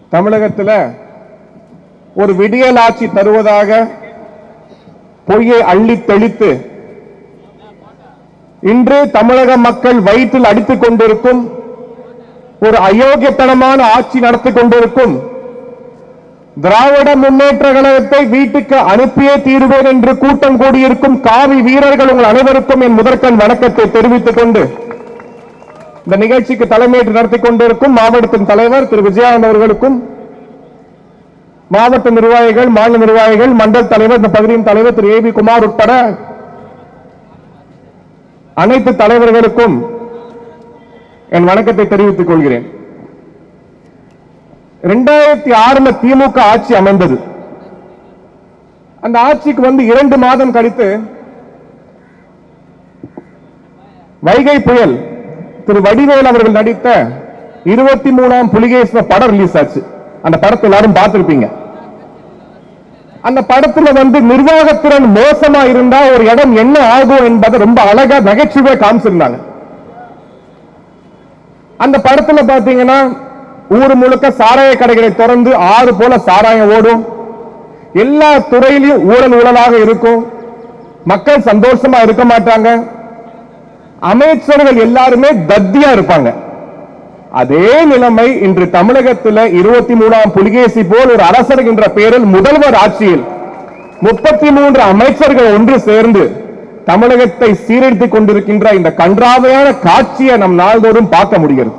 தமிழகத்துல ஒரு விடியல் ஆட்சி தருவதாக பொய்யை அள்ளி தெளித்து இன்று தமிழக மக்கள் வயிற்றில் அடித்துக் கொண்டிருக்கும் ஒரு அயோக்கியத்தனமான ஆட்சி நடத்திக் கொண்டிருக்கும் திராவிட முன்னேற்ற கழகத்தை வீட்டுக்கு அனுப்பியே தீருவேன் என்று கூட்டம் கூடியிருக்கும் காவி வீரர்கள் உங்கள் அனைவருக்கும் என் முதற்கண் வணக்கத்தை தெரிவித்துக் கொண்டு இந்த நிகழ்ச்சிக்கு தலைமையேற்று நடத்தி கொண்டிருக்கும் மாவட்டத்தின் தலைவர் திரு விஜயானந்த் அவர்களுக்கும் மாவட்ட நிர்வாகிகள் மாநில நிர்வாகிகள் மண்டல் தலைவர் இந்த பகுதியின் தலைவர் திரு ஏ வி குமார் உட்பட அனைத்து தலைவர்களுக்கும் என் வணக்கத்தை தெரிவித்துக் கொள்கிறேன் இரண்டாயிரத்தி ஆறுல திமுக ஆட்சி அமைந்தது அந்த ஆட்சிக்கு வந்து இரண்டு மாதம் கழித்து வைகை புயல் திரு வடிவேல் அவர்கள் நடித்த இருபத்தி மூணாம் புலிகேஸ்வர படம் ரிலீஸ் ஆச்சு அந்த படத்தை எல்லாரும் பார்த்திருப்பீங்க அந்த படத்துல வந்து நிர்வாகத்திறன் மோசமா இருந்தா ஒரு இடம் என்ன ஆகும் என்பதை ரொம்ப அழகா நகைச்சுவை காமிச்சிருந்தாங்க அந்த படத்துல பாத்தீங்கன்னா ஊர் முழுக்க சாராய கடைகளை திறந்து ஆறு போல சாராயம் ஓடும் எல்லா துறையிலையும் ஊழல் ஊழலாக இருக்கும் மக்கள் சந்தோஷமா இருக்க மாட்டாங்க அமைச்சர்கள் எல்லாருமே தத்தியா இருப்பாங்க அதே நிலைமை இன்று தமிழகத்தில் இருபத்தி மூணாம் புலிகேசி போல் ஒரு அரசர் என்ற பெயரில் முதல்வர் ஆட்சியில் முப்பத்தி மூன்று அமைச்சர்கள் ஒன்று சேர்ந்து தமிழகத்தை சீரழித்துக் கொண்டிருக்கின்ற இந்த கன்றாவையான காட்சியை நம் நாள்தோறும் பார்க்க முடிகிறது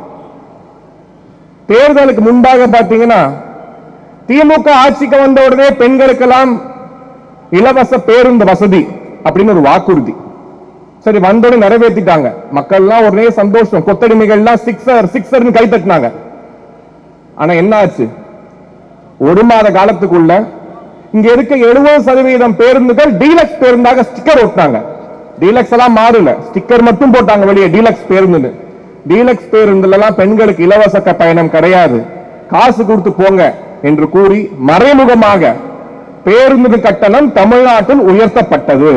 தேர்தலுக்கு முன்பாக பாத்தீங்கன்னா திமுக ஆட்சிக்கு வந்த உடனே பெண்களுக்கெல்லாம் இலவச பேருந்து வசதி அப்படின்னு ஒரு வாக்குறுதி சரி வந்தோடனே நிறைவேற்றிட்டாங்க மக்கள்லாம் ஒரே சந்தோஷம் கொத்தடிமைகள்லாம் சிக்ஸர் சிக்ஸர்னு கை தட்டினாங்க ஆனா என்ன ஆச்சு ஒரு மாத காலத்துக்குள்ள இங்க இருக்க எழுபது சதவீதம் பேருந்துகள் டீலக்ஸ் பேருந்தாக ஸ்டிக்கர் ஒட்டினாங்க டீலக்ஸ் எல்லாம் மாறல ஸ்டிக்கர் மட்டும் போட்டாங்க வெளியே டீலக்ஸ் பேருந்துன்னு டீலக்ஸ் பேருந்துல எல்லாம் பெண்களுக்கு இலவச க- பயணம் கிடையாது காசு கொடுத்து போங்க என்று கூறி மறைமுகமாக பேருந்து கட்டணம் தமிழ்நாட்டில் உயர்த்தப்பட்டது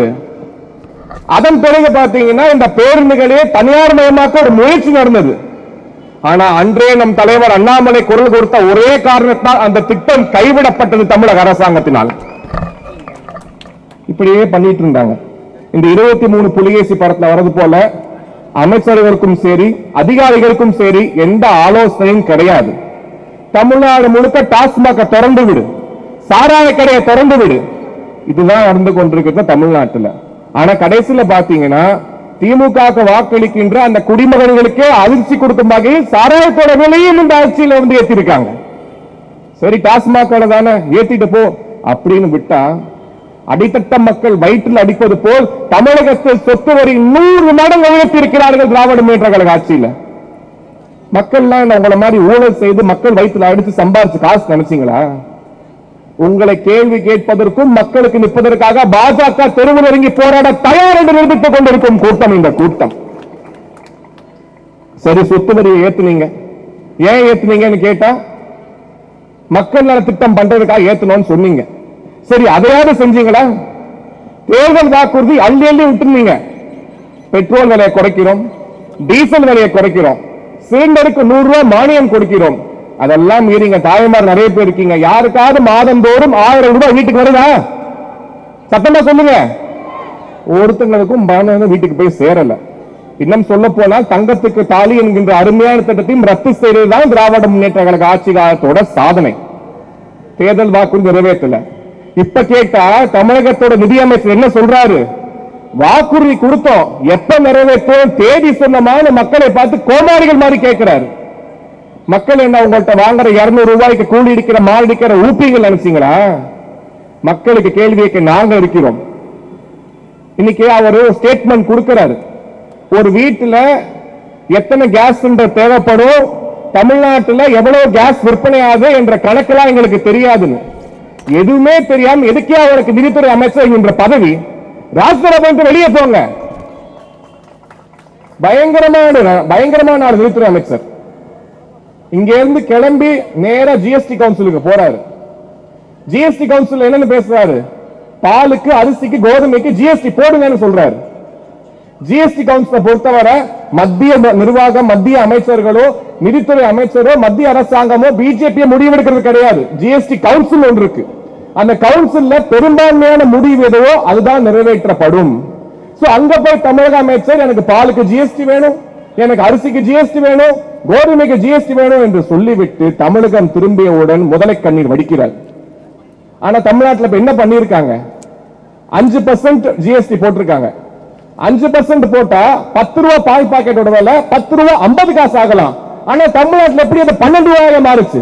அதன் பிறகு பாத்தீங்கன்னா இந்த பேருந்துகளே தனியார் மயமாக்க ஒரு முயற்சி நடந்தது ஆனா அன்றே நம் தலைவர் அண்ணாமலை குரல் கொடுத்த ஒரே காரணத்தால் அந்த திட்டம் கைவிடப்பட்டது தமிழக அரசாங்கத்தினால் இப்படியே பண்ணிட்டு இருந்தாங்க இந்த இருபத்தி மூணு புலிகேசி படத்துல வரது போல அமைச்சர்களுக்கும் சரி அதிகாரிகளுக்கும் சரி எந்த ஆலோசனையும் கிடையாது தமிழ்நாடு முழுக்க டாஸ்மாக திறந்து விடு சாராய கடையை திறந்து விடு இதுதான் நடந்து கொண்டிருக்கிறது தமிழ்நாட்டுல ஆனா கடைசியில பாத்தீங்கன்னா திமுக வாக்களிக்கின்ற அந்த குடிமகன்களுக்கே அதிர்ச்சி கொடுக்கும் வகையில் சாராயத்தோட விலையும் இந்த ஆட்சியில வந்து ஏத்திருக்காங்க சரி டாஸ்மாக் கடை தானே ஏத்திட்டு போ அப்படின்னு விட்டா அடித்தட்ட மக்கள் வயிற்றில் அடிப்பது போல் தமிழகத்தில் சொத்து வரி நூறு மடங்கு உயர்த்தி இருக்கிறார்கள் திராவிட முன்னேற்ற கழக ஆட்சியில மக்கள்லாம் என்ன உங்களை மாதிரி ஊழல் செய்து மக்கள் வயிற்றுல அடிச்சு சம்பாரிச்சு காசு நினைச்சீங்களா உங்களை கேள்வி கேட்பதற்கும் மக்களுக்கு நிற்பதற்காக பாஜக தெருவில் இறங்கி போராட தயார் என்று நிரூபித்துக் கொண்டிருக்கும் கூட்டம் இந்த கூட்டம் சரி சொத்து வரியை ஏத்துனீங்க ஏன் ஏத்துனீங்கன்னு கேட்டா மக்கள் நல திட்டம் பண்றதுக்காக ஏத்தணும்னு சொன்னீங்க சரி அதையாவது செஞ்சீங்களா தேர்தல் வாக்குறுதி அள்ளி அள்ளி விட்டுருந்தீங்க பெட்ரோல் விலையை குறைக்கிறோம் டீசல் விலையை குறைக்கிறோம் சிலிண்டருக்கு நூறு ரூபாய் மானியம் கொடுக்கிறோம் அதெல்லாம் மீறிங்க தாய்மார் நிறைய பேர் இருக்கீங்க யாருக்காவது மாதந்தோறும் ஆயிரம் ரூபாய் வீட்டுக்கு வருதா சத்தமா சொல்லுங்க ஒருத்தங்களுக்கும் பணம் வந்து வீட்டுக்கு போய் சேரல இன்னும் சொல்ல போனால் தங்கத்துக்கு தாலி என்கின்ற அருமையான திட்டத்தையும் ரத்து செய்ததுதான் திராவிட முன்னேற்ற கழக ஆட்சி காலத்தோட சாதனை தேர்தல் வாக்குறுதி நிறைவேற்றல இப்ப கேட்டா தமிழகத்தோட நிதியமைச்சர் என்ன சொல்றாரு வாக்குறுதி கொடுத்தோம் எப்ப நிறைவேற்றும் தேதி சொன்னமான மக்களை பார்த்து கோமாளிகள் மாதிரி கேட்கிறாரு மக்கள் என்ன உங்கள்ட்ட வாங்குற 200 ரூபாய்க்கு கூலி அடிக்கிற மால் அடிக்கிற ஊப்பிகள் நினைச்சீங்களா மக்களுக்கு கேள்வி கேட்க நாங்க இருக்கிறோம் இன்னைக்கு அவர் ஸ்டேட்மெண்ட் கொடுக்கிறாரு ஒரு வீட்டுல எத்தனை கேஸ் சிலிண்டர் தேவைப்படும் தமிழ்நாட்டுல எவ்வளவு கேஸ் விற்பனை ஆகுது என்ற கணக்கெல்லாம் எங்களுக்கு தெரியாதுன்னு எதுவுமே தெரியாம எதுக்கே அவருக்கு நிதித்துறை அமைச்சர் என்ற பதவி ராஜ்யசபா வெளியே போங்க பயங்கரமான பயங்கரமான ஆள் நிதித்துறை அமைச்சர் இங்க இருந்து கிளம்பி நேரா ஜிஎஸ்டி கவுன்சிலுக்கு போறாரு ஜிஎஸ்டி கவுன்சில் என்னன்னு பேசுறாரு பாலுக்கு அரிசிக்கு கோதுமைக்கு ஜிஎஸ்டி போடுங்கன்னு சொல்றாரு ஜிஎஸ்டி கவுன்சிலை பொறுத்தவரை மத்திய ம- நிர்வாகம் மத்திய அமைச்சர்களோ நிதித்துறை அமைச்சரோ மத்திய அரசாங்கமோ பிஜேபி முடிவெடுக்கிறது கிடையாது ஜிஎஸ்டி கவுன்சில் ஒன்று இருக்கு அந்த கவுன்சில்ல பெரும்பான்மையான முடிவு எதுவோ அதுதான் நிறைவேற்றப்படும் சோ அங்க போய் தமிழக அமைச்சர் எனக்கு பாலுக்கு ஜிஎஸ்டி வேணும் எனக்கு அரிசிக்கு ஜிஎஸ்டி வேணும் கோதுமைக்கு ஜிஎஸ்டி வேணும் என்று சொல்லிவிட்டு தமிழகம் திரும்பியவுடன் முதலை கண்ணீர் வடிக்கிறார் ஆனா தமிழ்நாட்டுல இப்ப என்ன பண்ணிருக்காங்க அஞ்சு பர்சன்ட் ஜிஎஸ்டி போட்டிருக்காங்க அஞ்சு பர்சன்ட் போட்டா பத்து ரூபா பால் பாக்கெட்டோட விலை பத்து ரூபா ஐம்பது காசு ஆகலாம் ஆனா தமிழ்நாட்டுல எப்படி அது பன்னெண்டு ரூபாயாக மாறுச்சு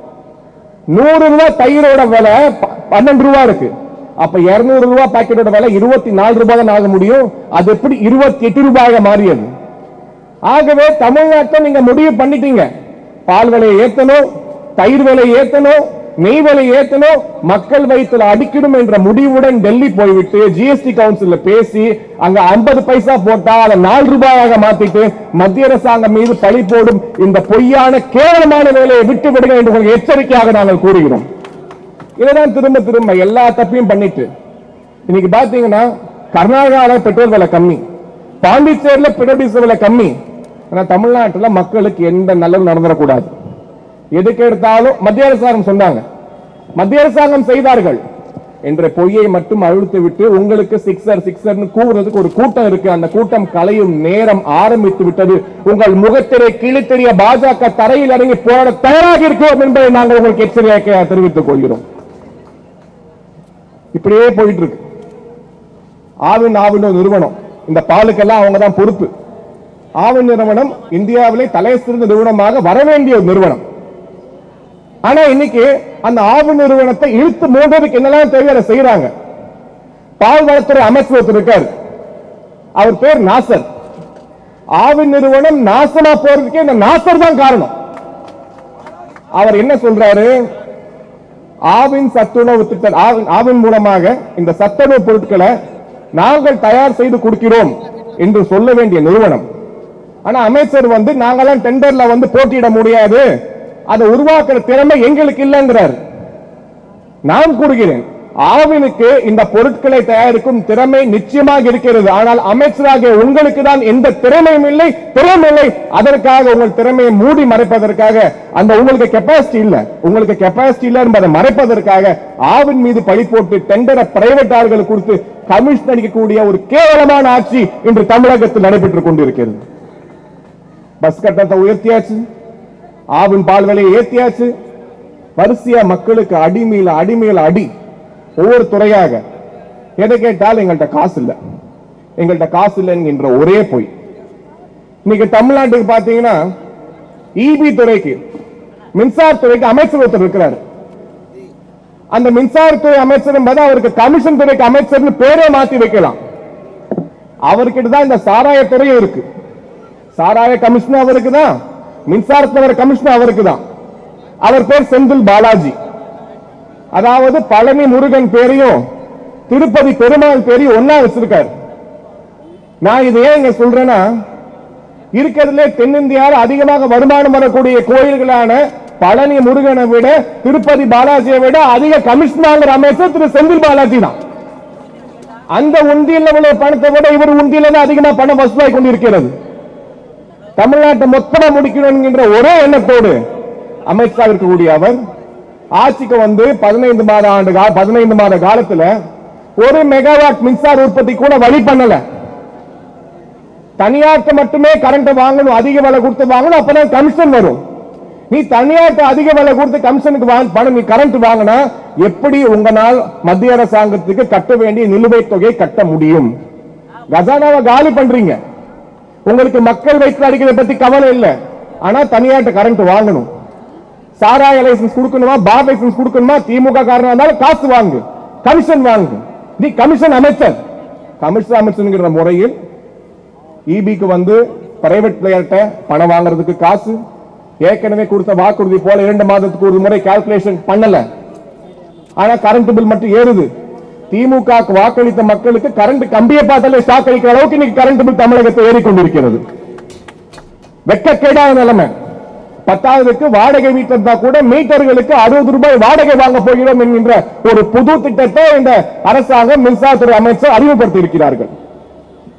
நூறு ரூபாய் தயிரோட விலை ப- பன்னெண்டு ரூபாய் இருக்கு அப்ப இருநூறு ரூபாய் பாக்கெட்டோட விலை இருபத்தி நாலு ரூபாய் தான் ஆக முடியும் அது எப்படி இருபத்தி எட்டு ரூபாயாக மாறியது ஆகவே தமிழ்நாட்டை நீங்க முடிவு பண்ணிட்டீங்க பால் விலையை ஏத்தணும் தயிர் விலையை ஏத்தணும் நெய் விலை ஏத்தணும் மக்கள் வயிற்றுல அடிக்கணும் என்ற முடிவுடன் டெல்லி போய்விட்டு ஜிஎஸ்டி கவுன்சில்ல பேசி அங்க 50 பைசா போட்டா அதை நாலு ரூபாயாக மாத்திட்டு மத்திய அரசாங்கம் மீது பழி போடும் இந்த பொய்யான கேவலமான வேலையை விட்டு விடுங்க என்று உங்களுக்கு எச்சரிக்கையாக நாங்கள் கூறுகிறோம் இதைதான் திரும்ப திரும்ப எல்லா தப்பையும் பண்ணிட்டு இன்னைக்கு பாத்தீங்கன்னா கர்நாடகாவில் பெட்ரோல் விலை கம்மி பாண்டிச்சேரியில பெட்ரோல் டீசல் விலை கம்மி ஆனா தமிழ்நாட்டுல மக்களுக்கு எந்த நல்லதும் நடந்துடக்கூடாது எதுக்கு எடுத்தாலும் மத்திய அரசாங்கம் சொன்னாங்க மத்திய அரசாங்கம் செய்தார்கள் என்ற பொய்யை மட்டும் அழுத்து விட்டு உங்களுக்கு சிக்ஸர் சிக்ஸர்னு கூறுறதுக்கு ஒரு கூட்டம் இருக்கு அந்த கூட்டம் கலையும் நேரம் ஆரம்பித்து விட்டது உங்கள் முகத்திரை கிழித்தெறிய பாஜக தரையில் இறங்கி போராட தயாராக இருக்கிறோம் என்பதை நாங்கள் உங்களுக்கு எச்சரிக்கையாக தெரிவித்துக் கொள்கிறோம் இப்படியே போயிட்டு இருக்கு ஆவின் ஆவின் ஒரு நிறுவனம் இந்த பாலுக்கெல்லாம் அவங்க தான் பொறுப்பு ஆவின் நிறுவனம் இந்தியாவிலே தலை சிறந்த நிறுவனமாக வர வேண்டிய ஒரு நிறுவனம் ஆனா இன்னைக்கு அந்த ஆவின் நிறுவனத்தை இழுத்து மூன்றதுக்கு என்னெல்லாம் தேவை அதை செய்யறாங்க பால்வளத்துறை அமைச்சர் ஒருத்தர் இருக்காரு அவர் பேர் நாசர் ஆவின் நிறுவனம் நாசமா போறதுக்கே இந்த நாசர் தான் காரணம் அவர் என்ன சொல்றாரு ஆவின் சத்துணவு திட்ட ஆவின் ஆவின் மூலமாக இந்த சத்துணவு பொருட்களை நாங்கள் தயார் செய்து கொடுக்கிறோம் என்று சொல்ல வேண்டிய நிறுவனம் ஆனா அமைச்சர் வந்து நாங்கெல்லாம் டெண்டர்ல வந்து போட்டியிட முடியாது அதை உருவாக்குற திறமை எங்களுக்கு இல்லைங்கிறார் நான் கூறுகிறேன் ஆவினுக்கு இந்த பொருட்களை தயாரிக்கும் திறமை நிச்சயமாக இருக்கிறது ஆனால் அமைச்சராக உங்களுக்கு தான் எந்த திறமையும் இல்லை திறமை இல்லை அதற்காக உங்கள் திறமையை மூடி மறைப்பதற்காக அந்த உங்களுக்கு கெப்பாசிட்டி இல்ல உங்களுக்கு கெப்பாசிட்டி இல்ல என்பதை மறைப்பதற்காக ஆவின் மீது பழி போட்டு டெண்டரை பிரைவேட் ஆளுகளுக்கு கொடுத்து கமிஷன் அடிக்கக்கூடிய ஒரு கேவலமான ஆட்சி இன்று தமிழகத்தில் நடைபெற்றுக் கொண்டிருக்கிறது பஸ் கட்டணத்தை உயர்த்தியாச்சு ஆவின் பால் விலையை ஏத்தியாச்சு வரிசையா மக்களுக்கு அடிமையில அடிமையில அடி ஒவ்வொரு துறையாக எதை கேட்டால் எங்கள்கிட்ட காசு இல்ல எங்கள்கிட்ட காசு இல்லை என்கின்ற ஒரே பொய் இன்னைக்கு தமிழ்நாட்டுக்கு பாத்தீங்கன்னா இபி துறைக்கு மின்சாரத்துறைக்கு அமைச்சர் ஒருத்தர் இருக்கிறாரு அந்த மின்சாரத்துறை அமைச்சர் என்பது அவருக்கு கமிஷன் துறைக்கு அமைச்சர்னு பேரே மாத்தி வைக்கலாம் அவர்கிட்ட தான் இந்த சாராயத்துறையும் இருக்கு சாராய கமிஷனர் அவருக்கு தான் மின்சாரத்துறை கமிஷனர் அவருக்கு தான் அவர் பேர் செந்தில் பாலாஜி அதாவது பழனி முருகன் பேரையும் திருப்பதி பெருமாள் பேரையும் ஒன்னா வச்சிருக்காரு நான் இதை ஏன் இங்க சொல்றேன்னா இருக்கிறதுலே தென்னிந்தியாவில் அதிகமாக வருமானம் வரக்கூடிய கோயில்களான பழனி முருகனை விட திருப்பதி பாலாஜியை விட அதிக கமிஷன் வாங்குற அமைச்சர் திரு செந்தில் பாலாஜி தான் அந்த உண்டியல்ல உள்ள பணத்தை விட இவர் உண்டியல தான் அதிகமா பணம் வசூலாகி கொண்டிருக்கிறது தமிழ்நாட்டை மொத்தமா முடிக்கணும் என்கின்ற ஒரே எண்ணத்தோடு அமைச்சராக இருக்கக்கூடிய அவர் ஆட்சிக்கு வந்து பதினைந்து மாத ஆண்டு கா- பதினைந்து மாத காலத்துல ஒரு மெகாவாட் மின்சார உற்பத்தி கூட வழி பண்ணல தனியார்ட்ட மட்டுமே கரண்ட் வாங்கணும் அதிக விலை கொடுத்து வாங்கணும் அப்பதான் கமிஷன் வரும் நீ தனியார்ட்ட அதிக விலை கொடுத்து கமிஷனுக்கு வாங்க- பணம் நீ கரண்ட் வாங்கினா எப்படி உங்களால் மத்திய அரசாங்கத்துக்கு கட்ட வேண்டிய நிலுவைத் தொகையை கட்ட முடியும் கஜானாவை காலி பண்றீங்க உங்களுக்கு மக்கள் வயிற்று அடிக்கிறத பத்தி கவலை இல்ல ஆனா தனியார்ட்ட கரண்ட் வாங்கணும் சாராய லைசன்ஸ் கொடுக்கணுமா பார் லைசன்ஸ் கொடுக்கணுமா திமுக காரணம் இருந்தாலும் காசு வாங்கு கமிஷன் வாங்கு நீ கமிஷன் அமைச்சர் கமிஷன் அமைச்சர்ங்கிற முறையில் இபிக்கு வந்து பிரைவேட் பிளேயர்கிட்ட பணம் வாங்குறதுக்கு காசு ஏற்கனவே கொடுத்த வாக்குறுதி போல இரண்டு மாதத்துக்கு ஒரு முறை கால்குலேஷன் பண்ணல ஆனா கரண்ட் பில் மட்டும் ஏறுது திமுக க்கு வாக்களித்த மக்களுக்கு கரண்ட் கம்பியை பார்த்தாலே ஷாக் அடிக்கிற அளவுக்கு இன்னைக்கு கரண்ட் பில் தமிழகத்தில் ஏறிக்கொண்டிருக்கிறது வெட்கக்கேடான நிலைமை பத்தாவதுக்கு வாடகை வீட்டில் இருந்தா கூட மீட்டர்களுக்கு அறுபது ரூபாய் வாடகை வாங்க போகிறோம் என்கின்ற ஒரு புது திட்டத்தை இந்த அரசாங்கம் மின்சாரத்துறை அமைச்சர் அறிமுகப்படுத்தி இருக்கிறார்கள்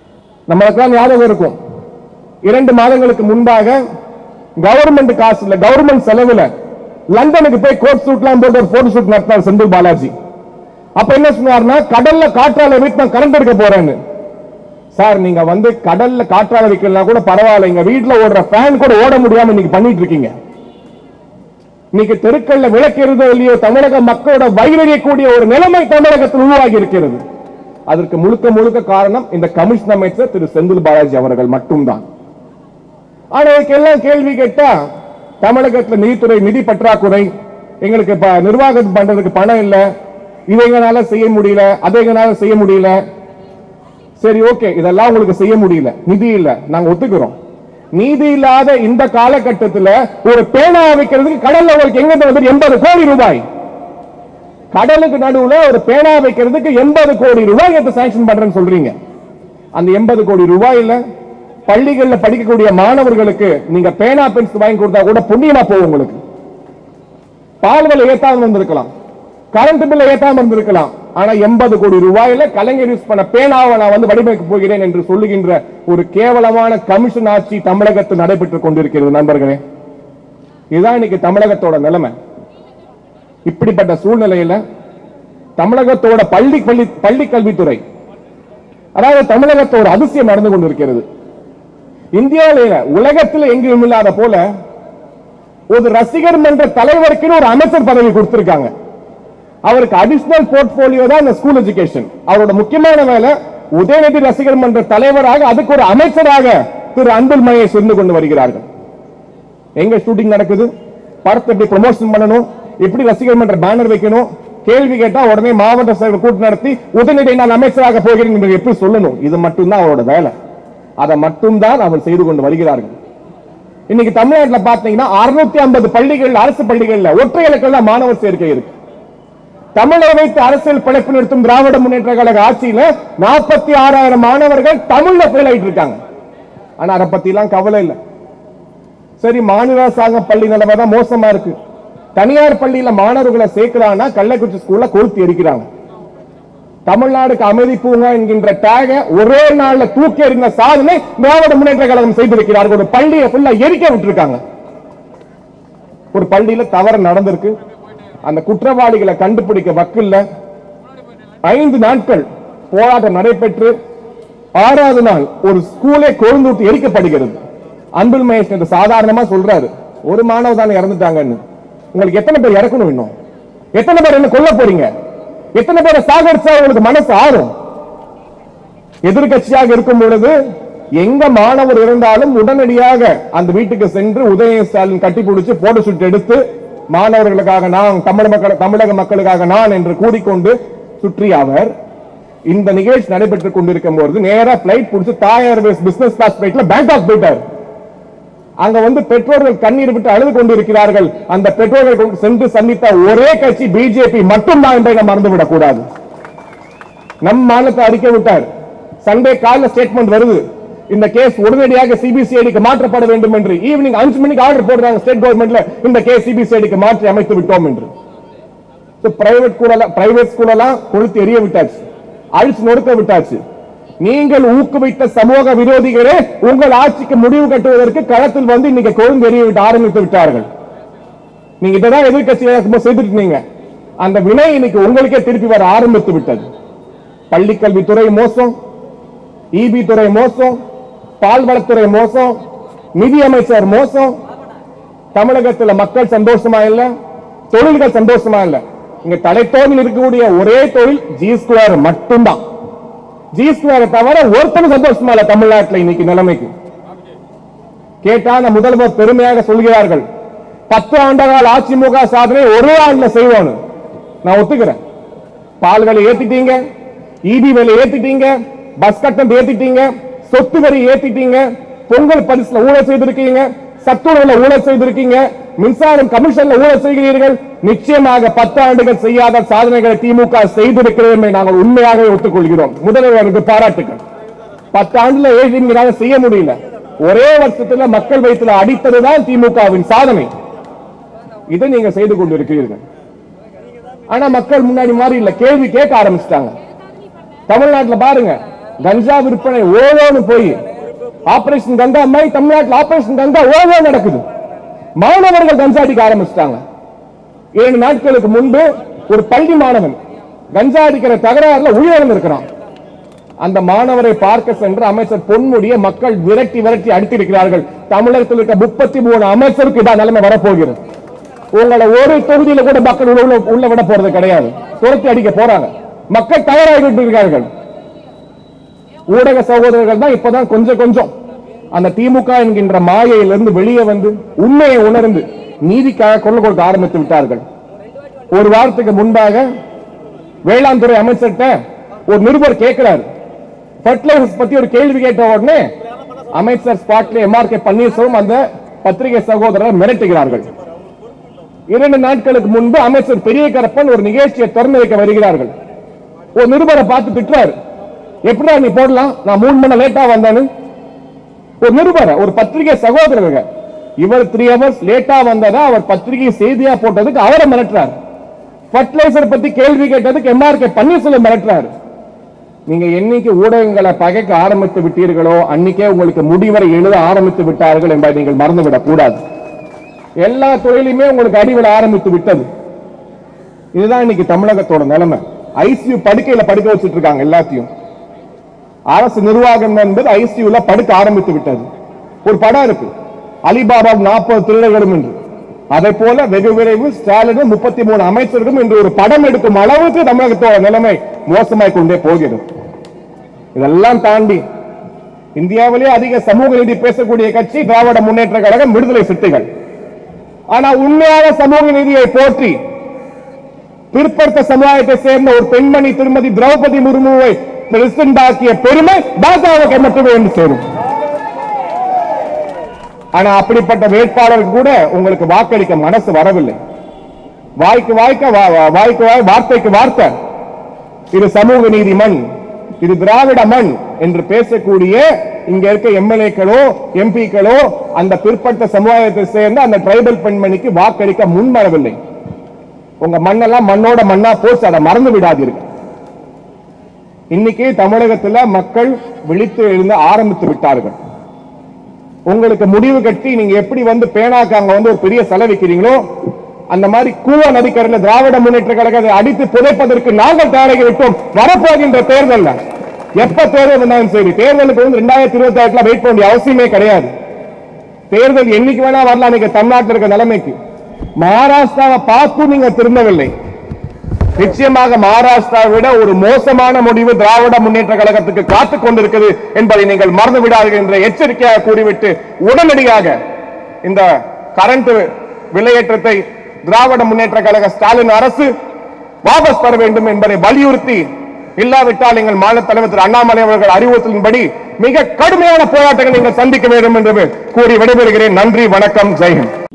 நம்மளுக்கெல்லாம் ஞாபகம் இருக்கும் இரண்டு மாதங்களுக்கு முன்பாக கவர்மெண்ட் காசுல கவர்மெண்ட் செலவுல லண்டனுக்கு போய் கோட் சூட்லாம் போட்டு ஒரு போட்டோ ஷூட் நடத்தினார் செந்தில் பாலாஜி அப்ப என்ன சொன்னார்னா கடல்ல காற்றால வீட்டு நான் கரண்ட் எடுக்க போறேன்னு சார் நீங்க வந்து கடல்ல காற்றால வைக்கலாம் கூட பரவாயில்ல எங்க வீட்டுல ஓடுற ஃபேன் கூட ஓட முடியாம இன்னைக்கு பண்ணிட்டு இருக்கீங்க இன்னைக்கு தெருக்கல்ல விளக்கிறதோ இல்லையோ தமிழக மக்களோட வயிறறியக்கூடிய ஒரு நிலைமை தமிழகத்தில் உருவாகி இருக்கிறது அதற்கு முழுக்க முழுக்க காரணம் இந்த கமிஷன் அமைச்சர் திரு செந்தில் பாலாஜி அவர்கள் மட்டும்தான் ஆனா இதுக்கெல்லாம் கேள்வி கேட்டா தமிழகத்துல நிதித்துறை நிதி பற்றாக்குறை எங்களுக்கு இப்ப நிர்வாகம் பண்றதுக்கு பணம் இல்ல இதை எங்களால செய்ய முடியல அதை எங்களால செய்ய முடியல சரி ஓகே இதெல்லாம் உங்களுக்கு செய்ய முடியல நிதி இல்ல நாங்க ஒத்துக்கிறோம் நீதி இல்லாத இந்த காலகட்டத்துல ஒரு பேனா வைக்கிறதுக்கு கடல்ல உங்களுக்கு எங்க வந்து எண்பது கோடி ரூபாய் கடலுக்கு நடுவுல ஒரு பேனா வைக்கிறதுக்கு எண்பது கோடி ரூபாய் எடுத்து சாங்ஷன் பண்றேன்னு சொல்றீங்க அந்த எண்பது கோடி ரூபாயில பள்ளிகள்ல படிக்கக்கூடிய மாணவர்களுக்கு நீங்க பேனா பென்சில் வாங்கி கொடுத்தா கூட புண்ணியமா போகும் உங்களுக்கு பால் விலை ஏத்தாம வந்திருக்கலாம் கரண்ட் பில்ல ஏத்தாம இருந்திருக்கலாம் ஆனா எண்பது கோடி ரூபாயில கலைஞர் யூஸ் பண்ண பேனாவை நான் வந்து வடிவமைக்க போகிறேன் என்று சொல்லுகின்ற ஒரு கேவலமான கமிஷன் ஆட்சி தமிழகத்தில் நடைபெற்றுக் கொண்டிருக்கிறது நண்பர்களே இதுதான் இன்னைக்கு தமிழகத்தோட நிலைமை இப்படிப்பட்ட சூழ்நிலையில தமிழகத்தோட பள்ளி பள்ளி பள்ளி கல்வித்துறை அதாவது தமிழகத்தோட அதிசயம் நடந்து கொண்டிருக்கிறது இந்தியாவில உலகத்தில் எங்கேயும் இல்லாத போல ஒரு ரசிகர் மன்ற தலைவருக்கு ஒரு அமைச்சர் பதவி கொடுத்திருக்காங்க அவருக்கு அடிஷனல் போர்ட்போலியோ தான் இந்த ஸ்கூல் எஜுகேஷன் அவரோட முக்கியமான வேலை உதயநிதி ரசிகர் மன்ற தலைவராக அதுக்கு ஒரு அமைச்சராக திரு அன்பில் மகேஷ் இருந்து கொண்டு வருகிறார்கள் எங்க ஷூட்டிங் நடக்குது படத்தை எப்படி ப்ரொமோஷன் பண்ணணும் எப்படி ரசிகர் மன்ற பேனர் வைக்கணும் கேள்வி கேட்டா உடனே மாவட்ட செயலர் கூட்டம் நடத்தி உடனடி நான் அமைச்சராக போகிறேன் என்று எப்படி சொல்லணும் இது மட்டும்தான் அவரோட வேலை அதை மட்டும்தான் அவர் செய்து கொண்டு வருகிறார்கள் இன்னைக்கு தமிழ்நாட்டில் பாத்தீங்கன்னா அறுநூத்தி ஐம்பது பள்ளிகள் அரசு பள்ளிகள்ல ஒற்றை இலக்கில் மாணவர் சேர்க்கை இருக்கு தமிழை வைத்து அரசியல் பிழைப்பு நிறுத்தும் திராவிட முன்னேற்ற கழக ஆட்சியில நாற்பத்தி ஆறாயிரம் மாணவர்கள் தமிழ்ல ஃபெயில் ஆயிட்டு இருக்காங்க ஆனா அதை பத்தி எல்லாம் கவலை இல்லை சரி மாநில அரசாங்க பள்ளி நிலைமை தான் மோசமா இருக்கு தனியார் பள்ளியில மாணவர்களை சேர்க்கிறாங்கன்னா கள்ளக்குறிச்சி ஸ்கூல்ல கொளுத்தி எரிக்கிறாங்க தமிழ்நாடுக்கு அமைதி பூங்கா என்கின்ற டேக ஒரே நாள்ல தூக்கி எறிந்த சாதனை திராவிட முன்னேற்ற கழகம் செய்திருக்கிறார்கள் ஒரு பள்ளியை ஃபுல்லா எரிக்க விட்டுருக்காங்க ஒரு பள்ளியில தவறு நடந்திருக்கு அந்த குற்றவாளிகளை கண்டுபிடிக்க வக்கில்ல ஐந்து நாட்கள் போராட்டம் நடைபெற்று ஆறாவது நாள் ஒரு ஸ்கூலே கொழுந்தூட்டு எரிக்கப்படுகிறது அன்பில் மகேஷ் என்று சாதாரணமா சொல்றாரு ஒரு மாணவர் தானே இறந்துட்டாங்கன்னு உங்களுக்கு எத்தனை பேர் இறக்கணும் இன்னும் எத்தனை பேர் என்ன கொல்ல போறீங்க எத்தனை பேரை சாகடிச்சா உங்களுக்கு மனசு ஆறும் எதிர்கட்சியாக இருக்கும் பொழுது எங்க மாணவர் இருந்தாலும் உடனடியாக அந்த வீட்டுக்கு சென்று உதய ஸ்டாலின் கட்டி பிடிச்சு போட்டோ ஷூட் எடுத்து மாணவர்களுக்காக நான் தமிழ் மக்கள் தமிழக மக்களுக்காக நான் என்று கூறிக்கொண்டு சுற்றி அவர் இந்த நிகழ்ச்சி நடைபெற்றுக் கொண்டிருக்கும் போது நேரா பிளைட் பிடிச்சு தாய் ஏர்வேஸ் பிசினஸ் கிளாஸ் பிளைட்ல பேங்காக் போயிட்டார் அங்க வந்து பெற்றோர்கள் கண்ணீர் விட்டு அழுது கொண்டிருக்கிறார்கள் அந்த பெற்றோர்கள் கொண்டு சென்று சந்தித்த ஒரே கட்சி பிஜேபி மட்டும்தான் என்பதை நாம் மறந்துவிடக் கூடாது நம் மாநிலத்தை அறிக்கை விட்டார் சண்டே காலைல ஸ்டேட்மெண்ட் வருது இந்த கேஸ் உடனடியாக சிபிசிஐடிக்கு மாற்றப்பட வேண்டும் என்று ஈவினிங் அஞ்சு மணிக்கு ஆர்டர் போடுறாங்க ஸ்டேட் கவர்மெண்ட்ல இந்த கேஸ் சிபிசிஐடிக்கு மாற்றி அமைத்து விட்டோம் என்று பிரைவேட் ஸ்கூல் பிரைவேட் ஸ்கூல் எல்லாம் கொளுத்து எரிய விட்டாச்சு அழிச்சு நொறுக்க விட்டாச்சு நீங்கள் ஊக்குவித்த சமூக விரோதிகளே உங்கள் ஆட்சிக்கு முடிவு கட்டுவதற்கு களத்தில் வந்து இன்னைக்கு கொழுந்து எரிய விட்டு ஆரம்பித்து விட்டார்கள் நீங்க இதான் எதிர்கட்சியாக செய்துட்டு இருந்தீங்க அந்த வினை இன்னைக்கு உங்களுக்கே திருப்பி வர ஆரம்பித்து விட்டது பள்ளிக்கல்வித்துறை மோசம் இபி துறை மோசம் பால்வளத்துறை மோசம் நிதி அமைச்சர் மோசம் தமிழகத்துல மக்கள் சந்தோஷமா இல்ல தொழில்கள் சந்தோஷமா இல்ல இங்க தலைத்தோவில் இருக்கக்கூடிய ஒரே தொழில் ஜி ஸ்கொயர் மட்டும்தான் ஜி ஸ்கொயரை தவிர ஒருத்தரும் சந்தோஷமா இல்ல தமிழ்நாட்டில் இன்னைக்கு நிலைமைக்கு கேட்டா நம்ம முதல்வர் பெருமையாக சொல்கிறார்கள் பத்து ஆண்டுகால அதிமுக சாதனை ஒரே ஆண்டுல செய்வோம் நான் ஒத்துக்கிறேன் பால் விலை ஏத்திட்டீங்க இபி விலை ஏத்திட்டீங்க பஸ் கட்டணம் ஏத்திட்டீங்க சொத்து வரி ஏத்திட்டீங்க பொங்கல் பரிசுல ஊழல் செய்திருக்கீங்க சத்துணவுல ஊழல் செய்திருக்கீங்க மின்சாரம் கமிஷன்ல ஊழல் செய்கிறீர்கள் நிச்சயமாக பத்து ஆண்டுகள் செய்யாத சாதனைகளை திமுக செய்திருக்கிறது என்பதை நாங்கள் உண்மையாக ஒத்துக்கொள்கிறோம் முதல்வருக்கு பாராட்டுகள் பத்து ஆண்டுல ஏழு செய்ய முடியல ஒரே வருஷத்துல மக்கள் வயிற்றுல அடித்ததுதான் திமுகவின் சாதனை இதை நீங்க செய்து கொண்டிருக்கிறீர்கள் ஆனா மக்கள் முன்னாடி மாதிரி இல்ல கேள்வி கேட்க ஆரம்பிச்சிட்டாங்க தமிழ்நாட்டுல பாருங்க கஞ்சா விற்பனை ஓடோன்னு போய் ஆபரேஷன் கங்கா மாதிரி தமிழ்நாட்டில் ஆபரேஷன் கங்கா ஓடோ நடக்குது மாணவர்கள் கஞ்சா அடிக்க ஆரம்பிச்சிட்டாங்க ஏழு நாட்களுக்கு முன்பு ஒரு பள்ளி மாணவன் கஞ்சா அடிக்கிற தகராறுல உயிரிழந்திருக்கிறான் அந்த மாணவரை பார்க்க சென்று அமைச்சர் பொன்முடியை மக்கள் விரட்டி விரட்டி அடித்திருக்கிறார்கள் தமிழகத்தில் இருக்க முப்பத்தி மூணு அமைச்சருக்கு இதான் நிலைமை வரப்போகிறது உங்களை ஒரு தொகுதியில கூட மக்கள் உள்ள உள்ள விட போறது கிடையாது துரத்தி அடிக்க போறாங்க மக்கள் தயாராகிட்டு இருக்கார்கள் ஊடக சகோதரர்கள் தான் இப்பதான் கொஞ்சம் கொஞ்சம் அந்த திமுக என்கின்ற மாயையிலிருந்து வெளியே வந்து உண்மையை உணர்ந்து நீதிக்காக குரல் கொடுக்க ஆரம்பித்து விட்டார்கள் ஒரு வாரத்துக்கு முன்பாக வேளாண் துறை அமைச்சர்கிட்ட ஒரு நிருபர் கேட்கிறார் ஃபர்டிலைசர்ஸ் பத்தி ஒரு கேள்வி கேட்ட உடனே அமைச்சர் ஸ்பாட்ல எம்ஆர்கே பன்னீர்செல்வம் அந்த பத்திரிகை சகோதரர் மிரட்டுகிறார்கள் இரண்டு நாட்களுக்கு முன்பு அமைச்சர் பெரிய கரப்பன் ஒரு நிகழ்ச்சியை திறந்து வைக்க வருகிறார்கள் ஒரு நிருபரை பார்த்து திட்டுறாரு எப்படிடா நீ போடலாம் நான் மூணு மணி லேட்டா வந்தேன்னு ஒரு நிருபர் ஒரு பத்திரிகை சகோதரருங்க இவர் த்ரீ ஹவர்ஸ் லேட்டா வந்ததா அவர் பத்திரிகை செய்தியா போட்டதுக்கு அவரை மிரட்டுறாரு ஃபர்டிலைசர் பத்தி கேள்வி கேட்டதுக்கு எம்ஆர்கே பன்னீர்செல்வம் மிரட்டுறாரு நீங்க என்னைக்கு ஊடகங்களை பகைக்க ஆரம்பித்து விட்டீர்களோ அன்னைக்கே உங்களுக்கு முடிவரை எழுத ஆரம்பித்து விட்டார்கள் என்பதை நீங்கள் மறந்துவிடக் கூடாது எல்லா துறையிலுமே உங்களுக்கு அடிவிட ஆரம்பித்து விட்டது இதுதான் இன்னைக்கு தமிழகத்தோட நிலைமை ஐசியூ படுக்கையில படுக்க வச்சிட்டு இருக்காங்க எல்லாத்தையும் அரசு நிர்வாகம் என்பது ஐசியூல படுக்க ஆரம்பித்து விட்டது ஒரு படம் இருக்கு அலிபாபா நாற்பது திருடர்களும் என்று அதை போல வெகு விரைவு ஸ்டாலினும் முப்பத்தி மூணு அமைச்சர்களும் என்று ஒரு படம் எடுக்கும் அளவுக்கு தமிழகத்தோட நிலைமை மோசமாய் கொண்டே போகிறது இதெல்லாம் தாண்டி இந்தியாவிலே அதிக சமூக நீதி பேசக்கூடிய கட்சி திராவிட முன்னேற்ற கழகம் விடுதலை சிறுத்தைகள் ஆனா உண்மையான சமூக நீதியை போற்றி பிற்படுத்த சமுதாயத்தை சேர்ந்த ஒரு பெண்மணி திருமதி திரௌபதி முர்முவை பிரசிடண்ட் ஆக்கிய பெருமை பாஜகவுக்கு மட்டுமே என்று சேரும் ஆனா அப்படிப்பட்ட வேட்பாளருக்கு கூட உங்களுக்கு வாக்களிக்க மனசு வரவில்லை வாய்க்கு வாய்க்க வா- வா- வாய்க்கு வாய் வார்த்தைக்கு வார்த்தை இது சமூக நீதி மண் இது திராவிட மண் என்று பேசக்கூடிய இங்க இருக்க எம்எல்ஏக்களோ எம்பிக்களோ அந்த பிற்பட்ட சமுதாயத்தை சேர்ந்த அந்த டிரைபல் பெண்மணிக்கு வாக்களிக்க முன்வரவில்லை உங்க மண்ணெல்லாம் மண்ணோட மண்ணா போச்சு அதை மறந்து விடாதீர்கள் இன்னைக்கு தமிழகத்துல மக்கள் விழித்து எழுந்து ஆரம்பித்து விட்டார்கள் உங்களுக்கு முடிவு கட்டி நீங்க எப்படி வந்து பேனாக்கு அங்க வந்து ஒரு பெரிய செலவிக்கிறீங்களோ அந்த மாதிரி கூவ நதிக்கரையில் திராவிட முன்னேற்ற கழகத்தை அடித்து புதைப்பதற்கு நாங்கள் தயாராகி விட்டோம் வரப்போகின்ற தேர்தல் எப்ப தேர்தல் வந்தாலும் சரி தேர்தலுக்கு வந்து ரெண்டாயிரத்தி இருபத்தி ஆறுல வெயிட் பண்ண வேண்டிய அவசியமே கிடையாது தேர்தல் என்னைக்கு வேணா வரலாம் நீங்க தமிழ்நாட்டில் இருக்க நிலைமைக்கு மகாராஷ்டிராவை பார்த்து நீங்க திரும்பவில்லை நிச்சயமாக மகாராஷ்டிராவை விட ஒரு மோசமான முடிவு திராவிட முன்னேற்ற கழகத்துக்கு காத்துக் கொண்டிருக்கிறது என்பதை நீங்கள் மறந்து விடாதீர்கள் என்ற எச்சரிக்கையாக கூறிவிட்டு உடனடியாக இந்த கரண்ட் விலையேற்றத்தை திராவிட முன்னேற்ற கழக ஸ்டாலின் அரசு வாபஸ் பெற வேண்டும் என்பதை வலியுறுத்தி இல்லாவிட்டால் எங்கள் மாநில தலைவர் திரு அண்ணாமலை அவர்கள் அறிவுறுத்தலின்படி மிக கடுமையான போராட்டங்களை நீங்கள் சந்திக்க வேண்டும் என்று கூறி விடைபெறுகிறேன் நன்றி வணக்கம் ஜெய்ஹிந்த்